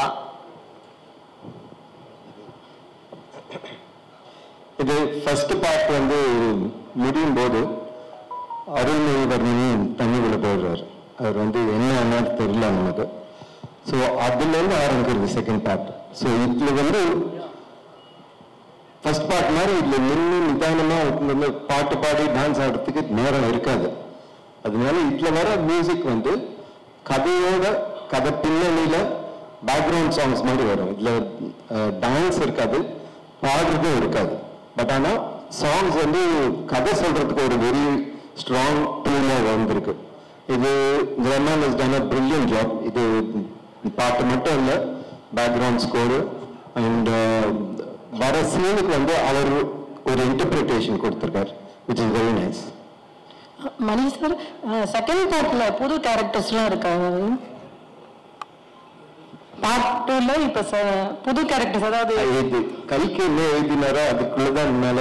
இது ஃபர்ஸ்ட் பார்ட் வந்து முடியும் போது அருள்மொழிவர்மன் தண்ணிக்குள்ள போயிடுறாரு அவர் வந்து என்ன ஆனாலும் தெரியல நமக்கு ஸோ அதுலேருந்து ஆரம்பிக்கிறது செகண்ட் பார்ட் ஸோ இதுல வந்து ஃபர்ஸ்ட் பார்ட் மாதிரி இதுல நின்று நிதானமா உட்கார்ந்து பாட்டு பாடி டான்ஸ் ஆடுறதுக்கு நேரம் இருக்காது அதனால இதுல வர மியூசிக் வந்து கதையோட கதை பின்னணியில பேக்ரவுண்ட் சாங்ஸ் மாதிரி வரும் இதுல டான்ஸ் இருக்காது பாடுறதும் இருக்காது பட் ஆனா சாங்ஸ் வந்து கதை சொல்றதுக்கு ஒரு வெரி ஸ்ட்ராங் டூனா வந்திருக்கு இது ஜெர்மன் is done a brilliant job இது பாட்டு மட்டும் இல்ல பேக்ரவுண்ட் ஸ்கோரு அண்ட் வர சீனுக்கு வந்து அவர் ஒரு இன்டர்பிரிட்டேஷன் கொடுத்திருக்காரு which is very nice Mani sir second பார்ட்ல புது கேரக்டர்ஸ்லாம் இருக்காங்க பார்ட் டூல இப்ப ச- புது கேரக்டர்ஸ் அதாவது இது கைக்கு என்ன எழுதினாரோ அதுக்குள்ளதான் என்னால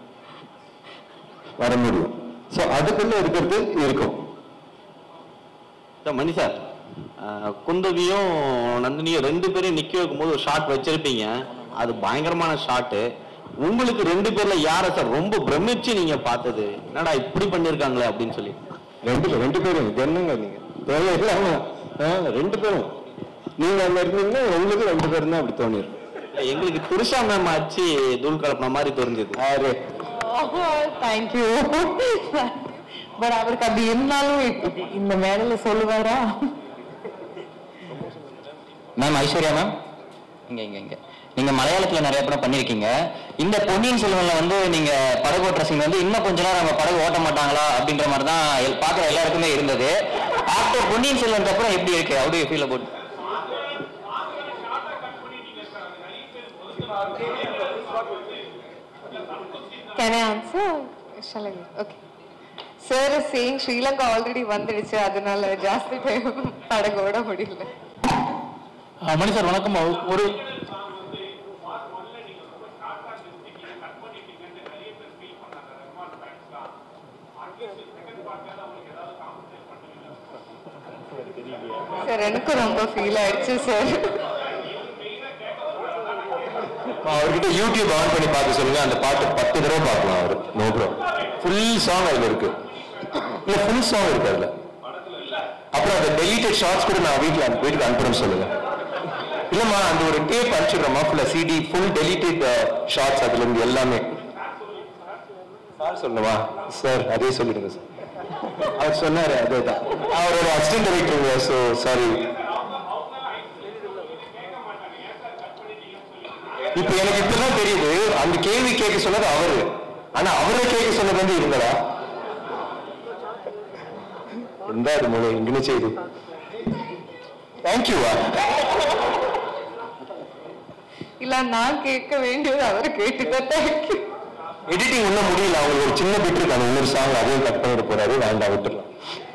வர முடியும் ஸோ அதுக்குள்ள இருக்கிறது இருக்கும் சார் மணி சார் அஹ், குந்தவியும் நந்தினியும் ரெண்டு பேரும் நிக்க வைக்கும்போது ஒரு ஷாட் வச்சிருப்பீங்க அது பயங்கரமான ஷாட்டு உங்களுக்கு ரெண்டு பேர்ல யாரை சார் ரொம்ப பிரமிச்சு நீங்க பார்த்தது என்னடா இப்படி பண்ணிருக்காங்களே அப்படின்னு சொல்லி ரெண்டு ரெண்டு பேரும் இது என்னங்க நீங்க தேவையில்லாம ஆ, ரெண்டு பேரும் நீங்க அங்க இருந்தீங்கன்னா உங்களுக்கு ரெண்டு பேரும் தான் அப்படி தோணிருக்கும் எங்களுக்கு திருஷா மேம் ஆச்சு தூள் கலப்பின மாதிரி தெரிஞ்சது யாரு தேங்க்யூ பட் அவருக்கு அப்படி இருந்தாலும் இப்ப இந்த மேடையில சொல்லுவாரா மேம் ஐஸ்வர்யா மேம் இங்க இங்க இங்க நீங்க மலையாளத்துல நிறைய படம் பண்ணிருக்கீங்க இந்த பொன்னியின் செல்வன்ல வந்து நீங்க படகு ஓட்டுற scene வந்து இன்னும் கொஞ்ச நேரம் அவங்க படகு ஓட்ட மாட்டாங்களா அப்படின்ற மாதிரி தான் எல்- பாக்குற எல்லாருக்குமே இருந்தது ஆஃப்டர் பொன்னியின் செல்வனுக்கு அப்புறம் எப்படி இருக்கு how do you feel about Can I answer? Shall I? Okay. Sir is saying Sri Lanka already வந்துடுச்சு அதனால ஜாஸ்தி டைம் படகோட முடியல அஹ் மணி சார் வணக்கம் ஒரு சார் எனக்கும் ரொம்ப ஃபீல் ஆயிடுச்சு சார் அவர்கிட்ட யூடியூப் ஆன் பண்ணி பார்க்க சொல்லுங்க அந்த பாட்டு பத்து தடவை பார்க்கலாம் அவர் நோ ப்ரோ ஃபுல் சாங் அதுல இருக்கு இல்ல ஃபுல் சாங் இருக்கு அதுல அப்புறம் அந்த டெலிட்டட் ஷார்ட்ஸ் கூட நான் வீட்டுல வீட்டுக்கு அனுப்புறேன்னு சொல்லுங்க இல்லம்மா அந்த ஒரு டேப் அனுப்பிச்சிடுறோமா ஃபுல்லா சிடி ஃபுல் டெலிட்டட் ஷார்ட்ஸ் அதுல இருந்து எல்லாமே சார் சொல்லுவா சார் அதே சொல்லிடுங்க சார் அவர் சொன்னாரு அதேதான் அவரோட அசிஸ்டன்ட் டைரக்டர் ஸோ சாரி இப்ப எனக்கு இப்பதான் தெரியுது அந்த கேள்வி கேட்க சொன்னது அவரு ஆனா அவரை கேட்க சொன்னது வந்து இவங்களா എന്താ അത് മോളെ ഇങ്ങനെ ചെയ്തു താങ്ക് യു இல்ல நான் கேட்க வேண்டியது அவர் கேட்டுதான் தேங்க்யூ எடிட்டிங் இன்னும் முடியல அவங்களுக்கு ஒரு சின்ன பிட் இருக்காங்க இன்னொரு சாங் அதையும் கட் பண்ணிட்டு போறாரு வேண்டாம் விட்டுலாம்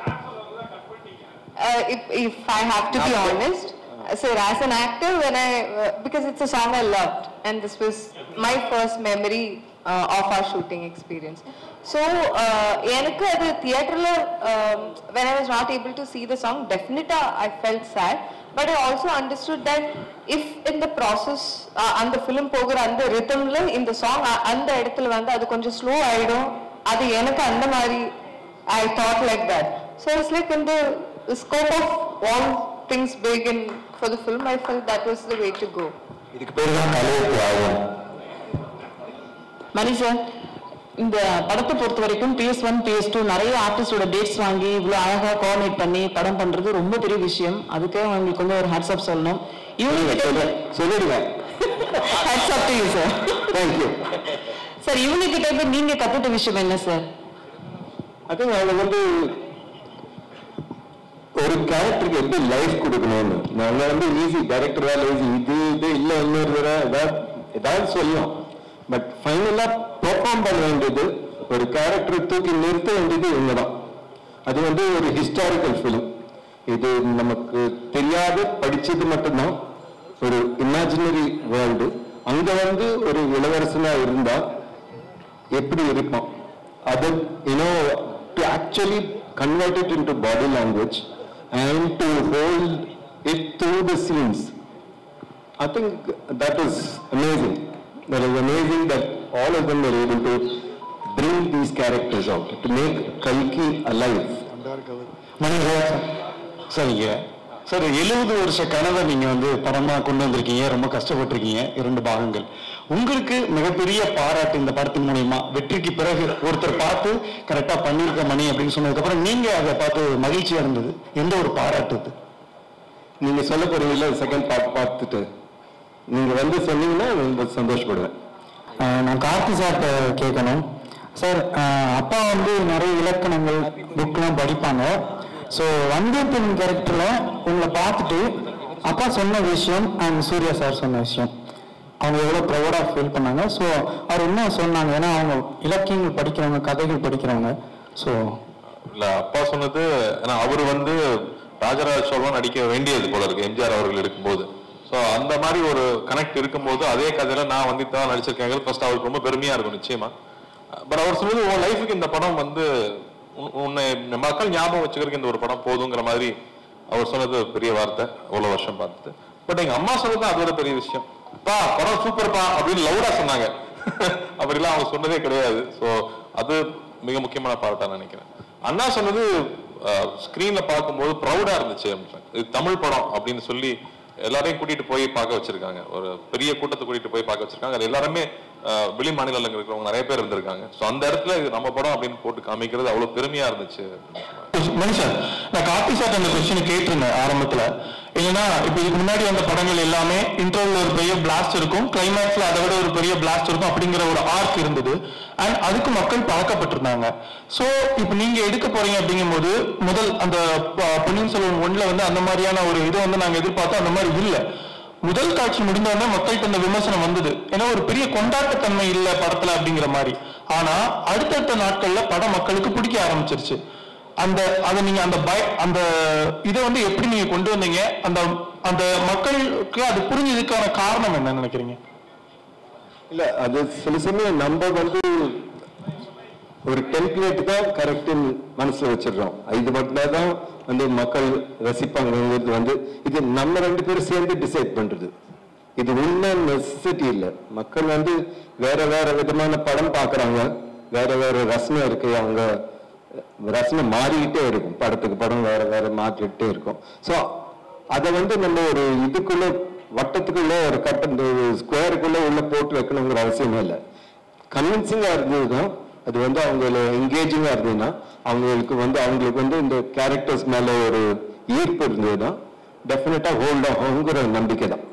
uh, if, if I have to be honest, so as an actor, when I uh, because it's a song I loved, and this was my first memory uh, of our shooting experience. So, uh, எனக்கு அது தியேட்டரில் when I was not able to see the song, definitely I felt sad. But I also understood that if in the process, uh, அந்த film போகிற அந்த ரிதம்ல இந்த song அந்த இடத்துல வந்து அது கொஞ்சம் ஸ்லோ ஆயிடும் அது எனக்கு அந்த மாதிரி I thought like that. So it's like in the scope of all things big and for the film, I felt that was the way to go. இதுக்கு பேர் தான் கலையத்து ஆகும் மணி சார் இந்த படத்தை பொறுத்த வரைக்கும் பிஎஸ் ஒன் பிஎஸ் டூ நிறைய ஆர்டிஸ்டோட டேட்ஸ் வாங்கி இவ்வளோ அழகா கோஆர்டினேட் பண்ணி படம் பண்றது ரொம்ப பெரிய விஷயம் அதுக்கே உங்களுக்கு வந்து ஒரு ஹேட்ஸ் அப் சொல்லணும் இவங்க சொல்லிடுங்க hats up to sir thank you sir இவங்க கிட்ட இருந்து நீங்க கத்துட்ட விஷயம் என்ன சார் ஐ திங்க் அவங்க வந்து ஒரு கேரக்டருக்கு எப்படி லைஃப் கொடுக்கணும்னு நாங்க வந்து ஈஸி டேரக்டர் வேலை ஈஸி இது இது இல்ல இன்னொரு தடவை ஏதாவது ஏதாவது சொல்லும் பட் ஃபைனலா பெர்ஃபார்ம் பண்ண வேண்டியது ஒரு கேரக்டர் தூக்கி நிறுத்த வேண்டியது இவங்க தான் அது வந்து ஒரு ஹிஸ்டாரிக்கல் ஃபிலிம் இது நமக்கு தெரியாத படிச்சது மட்டும்தான் ஒரு இமேஜினரி வேர்ல்டு அங்க வந்து ஒரு இளவரசனா இருந்தா எப்படி இருப்பான் அது you know to actually convert it into body language and to hold it through the scenes I think that is amazing. That is amazing that all of them were able to bring these characters out, to make Kalki alive. சரிங்க sir எழுபது வருஷ கனவை நீங்க வந்து படமா கொண்டு வந்திருக்கீங்க ரொம்ப கஷ்டப்பட்டிருக்கீங்க இரண்டு பாகங்கள் உங்களுக்கு மிகப்பெரிய பாராட்டு இந்த படத்தின் மூலியமா வெற்றிக்கு பிறகு ஒருத்தர் பார்த்து கரெக்டா பண்ணியிருக்க மணி அப்படின்னு சொன்னதுக்கு அப்புறம் நீங்க அதை பார்த்து மகிழ்ச்சியா இருந்தது எந்த ஒரு பாராட்டு இது நீங்க சொல்ல போறீங்கல்ல செகண்ட் பார்ட் பார்த்துட்டு நீங்க வந்து சொன்னீங்கன்னா ரொம்ப சந்தோஷப்படுவேன் நான் கார்த்தி சார்கிட்ட கேட்கணும் சார் அப்பா வந்து நிறைய இலக்கணங்கள் புக்லாம் படிப்பாங்க ஸோ வந்தியத்தின் கேரக்டரில் உங்களை பார்த்துட்டு அப்பா சொன்ன விஷயம் அண்ட் சூர்யா சார் சொன்ன விஷயம் அவங்க எவ்வளோ ப்ரௌடாக ஃபீல் பண்ணாங்க ஸோ அவர் என்ன சொன்னாங்க ஏன்னா அவங்க இலக்கியங்கள் படிக்கிறவங்க கதைகள் படிக்கிறவங்க ஸோ இல்ல அப்பா சொன்னது ஏன்னா அவர் வந்து ராஜராஜ சோழன் நடிக்க வேண்டியது போல இருக்கு எம்ஜிஆர் அவர்கள் இருக்கும்போது சோ அந்த மாதிரி ஒரு கனெக்ட் இருக்கும்போது அதே கதையில நான் வந்து தான் நடிச்சிருக்கேன் ஃபர்ஸ்ட் அவருக்கு ரொம்ப பெருமையா இருக்கும் நிச்சயமா பட் அவர் சொன்னது உன் லைஃபுக்கு இந்த படம் வந்து உன்- உன்னை மக்கள் ஞாபகம் வச்சுக்கிறதுக்கு இந்த ஒரு படம் போதுங்கிற மாதிரி அவர் சொன்னது பெரிய வார்த்தை அவ்வளவு வருஷம் பார்த்துட்டு பட் எங்க அம்மா சொன்னது அது ஒரு பெரிய விஷயம் பா படம் சூப்பர்ப்பா அப்படின்னு லவுடா சொன்னாங்க அப்படிலாம் அவங்க சொன்னதே கிடையாது ஸோ அது மிக முக்கியமான பாராட்டா நினைக்கிறேன் அண்ணா சொன்னது ஸ்கிரீன்ல பார்க்கும்போது ப்ரௌடா இருந்துச்சு இது தமிழ் படம் அப்படின்னு சொல்லி எல்லாரையும் கூட்டிட்டு போய் பார்க்க வச்சிருக்காங்க ஒரு பெரிய கூட்டத்தை கூட்டிட்டு போய் பார்க்க வச்சிருக்காங்க அது எல்லாருமே அஹ், வெளி மாநிலங்கள் இருக்கிறவங்க நிறைய பேர் இருந்திருக்காங்க ஸோ அந்த இடத்துல இது நம்ம படம் அப்படின்னு போட்டு காமிக்கிறது அவ்வளவு பெருமையா இருந்துச்சு மனுஷன் நான் கார்த்தி சார் அந்த கொஸ்டின் கேட்டிருந்தேன் ஆரம்பத்துல என்னன்னா இப்ப இதுக்கு முன்னாடி வந்த படங்கள் எல்லாமே இன்டர்வல் ஒரு பெரிய பிளாஸ்ட் இருக்கும் கிளைமேக்ஸ்ல அதை விட ஒரு பெரிய பிளாஸ்ட் இருக்கும் அப்படிங்கிற ஒரு ஆர்க் இருந்தது அண்ட் அதுக்கு மக்கள் பழக்கப்பட்டிருந்தாங்க சோ இப்ப நீங்க எடுக்க போறீங்க அப்படிங்கும்போது முதல் அந்த ப- பொன்னியின் செல்வன் ஒன்ல வந்து அந்த மாதிரியான ஒரு இது வந்து நாங்க எதிர்பார்த்தோம் அந்த மாதிரி இல்ல முதல் காட்சி முடிந்த உடனே மக்கள்கிட்ட இந்த விமர்சனம் வந்தது ஏன்னா ஒரு பெரிய கொண்டாட்டத்தன்மை இல்ல படத்துல அப்படிங்கிற மாதிரி ஆனா அடுத்தடுத்த நாட்கள்ல படம் மக்களுக்கு பிடிக்க ஆரம்பிச்சிருச்சு அந்த அதை நீங்க அந்த பய அந்த இதை வந்து எப்படி நீங்க கொண்டு வந்தீங்க அந்த அந்த மக்களுக்கு அது புரிஞ்சதுக்கான காரணம் என்ன நினைக்கிறீங்க இல்ல அது சில சமயம் நம்ம வந்து ஒரு டெம்ப்ளேட் தான் கரெக்ட் மனசுல வச்சிடுறோம் இது மட்டும் தான் வந்து மக்கள் ரசிப்பாங்கிறது வந்து இது நம்ம ரெண்டு பேரும் சேர்ந்து டிசைட் பண்றது இது உண்மை நெசசிட்டி இல்ல மக்கள் வந்து வேற வேற விதமான படம் பார்க்கறாங்க வேற வேற ரசனை இருக்கு அவங்க ரசனை மாறிக்கிட்டே இருக்கும் படத்துக்கு படம் வேற வேற மாற்றிக்கிட்டே இருக்கும் ஸோ அதை வந்து நம்ம ஒரு இதுக்குள்ள வட்டத்துக்குள்ள ஒரு கட்ட இந்த ஸ்கொயருக்குள்ள உள்ள போட்டு வைக்கணுங்கிற அவசியமே இல்லை கன்வின்சிங்கா இருந்ததுன்னா அது வந்து அவங்கள என்கேஜிங்கா இருந்ததுன்னா அவங்களுக்கு வந்து அவங்களுக்கு வந்து இந்த கேரக்டர்ஸ் மேல ஒரு ஈர்ப்பு இருந்ததுன்னா டெஃபினட்டா ஹோல்ட் ஆகுங்கிற நம்பிக்கை தான்